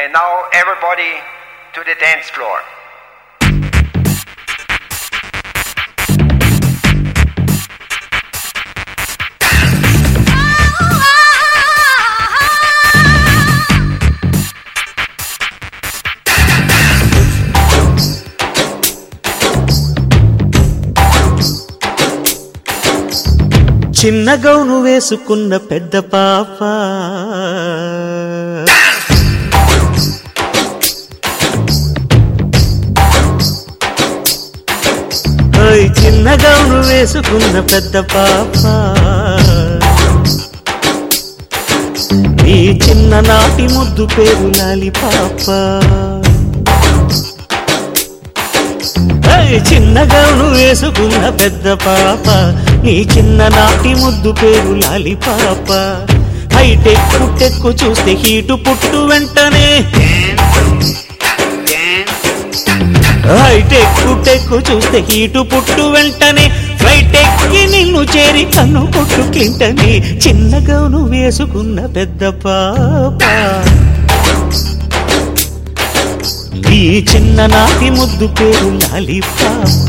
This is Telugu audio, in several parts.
And now everybody to the dance floor. చిన్న గౌను వేసుకున్న పెద్ద పాప ఓయ్ చిన్న గౌను వేసుకున్న పెద్ద పాప నీ చిన్ననాటి ముద్దు పేరు లాలి పాప ఏయ్ చిన్న గౌను వేసుకున్న పెద్ద పాప నీ చిన్ననాటి ముద్దు పేరు లాలి పాప హైటెక్ పుట్టెక్కు చూస్తే హీటు పుట్టు వెంటనే హైటెక్ పుట్టెక్కు చూస్తే హీటు పుట్టు వెంటనే ఫ్లైట్ ఎక్కి నిన్ను చేరి కన్ను కొట్టు కింటనే చిన్న గౌను వేసుకున్న పెద్ద పాప నీ చిన్ననాటి ముద్దు పేరు లాలి పాప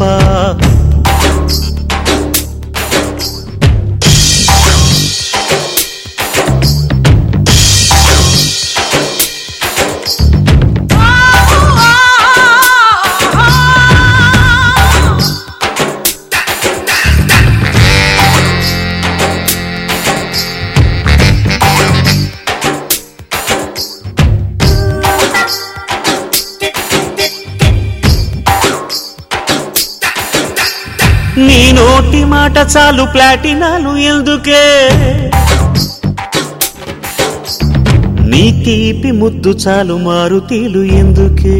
నీ నోటి మాట చాలు ప్లాటినాలు ఎందుకే నీ తీపి ముద్దు చాలు మారుతీలు ఎందుకే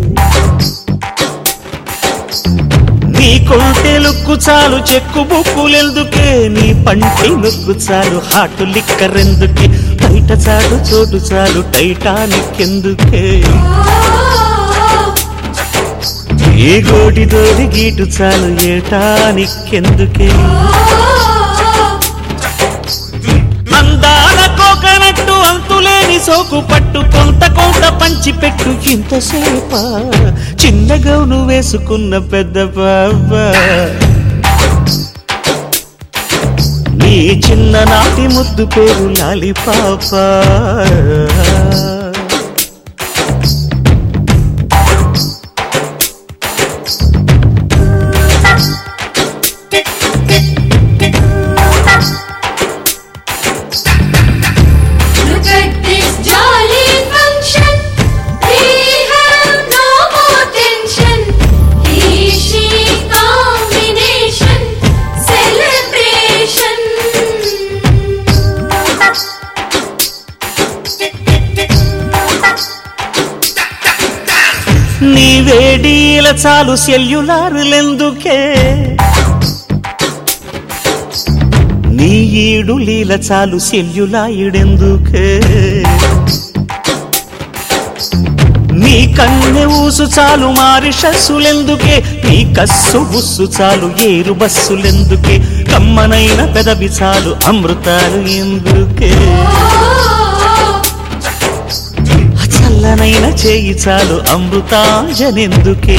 నీ కొంటె లుక్కు చాలు చెక్కు బుక్కులెందుకే నీ పంటి లుక్కు చాలు హాటు లిక్కరెందుకే బయట చాటు చోటు చాలు టైటానిక్ ఎందుకే ఏ గోటి దోడి గీటు చాలు ఏటానికెందుకే అందాల కోకనట్టు అంతులేని సోకు పట్టు కొంత కొంత పంచి పెట్టు ఇంతసేప చిన్న గౌను వేసుకున్న పెద్ద బాబా నీ చిన్ననాటి ముద్దు పేరు లాలి పాప Look at this jolly function. We have no more tension. He, she combination. Celebration. నీ వేడీల చాలు సెల్యులారులెందుకే నీ ఈడు లీల చాలు సెల్యులాయిడెందుకే నీ కన్నె ఊసు చాలు మారిషస్సులెందుకే నీ కస్సు బుస్సు చాలు ఏరు బస్సులెందుకే కమ్మనైన పెదవి చాలు అమృతాలు ఎందుకే చల్లనైన చేయి చాలు అమృతాంజనెందుకే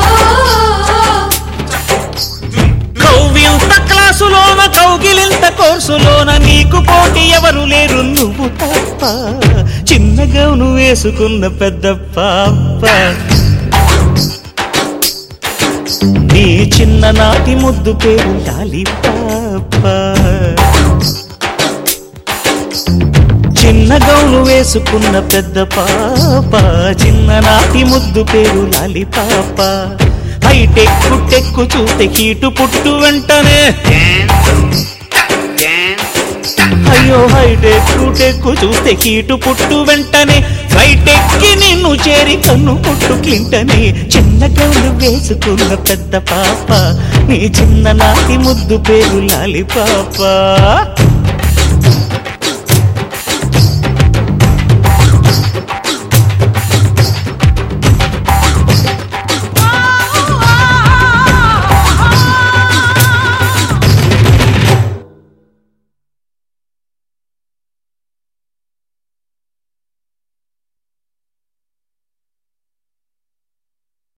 కౌవింత క్లాసులోన కౌగిలింత కోర్సులోన నీకు పోటీ ఎవరు లేరు నువ్వు తప్ప చిన్న గౌను వేసుకున్న పెద్ద పాప నీ చిన్ననాటి ముద్దు పేరు లాలి పాప చిన్న గౌను వేసుకున్న పెద్ద పాప చిన్ననాటి ముద్దు పేరు లాలి పాప హైటెక్ పుట్టెక్కు చూస్తే హీటు పుట్టు వెంటనే అయ్యో హైటెక్ పుట్టెక్కు చూస్తే హీటు పుట్టు వెంటనే ఫ్లైట్ ఎక్కి నిన్ను చేరి కన్ను కొట్టు కింటనే చిన్న గౌను వేసుకున్న పెద్ద పాప నీ చిన్ననాటి ముద్దు పేరు లాలి పాప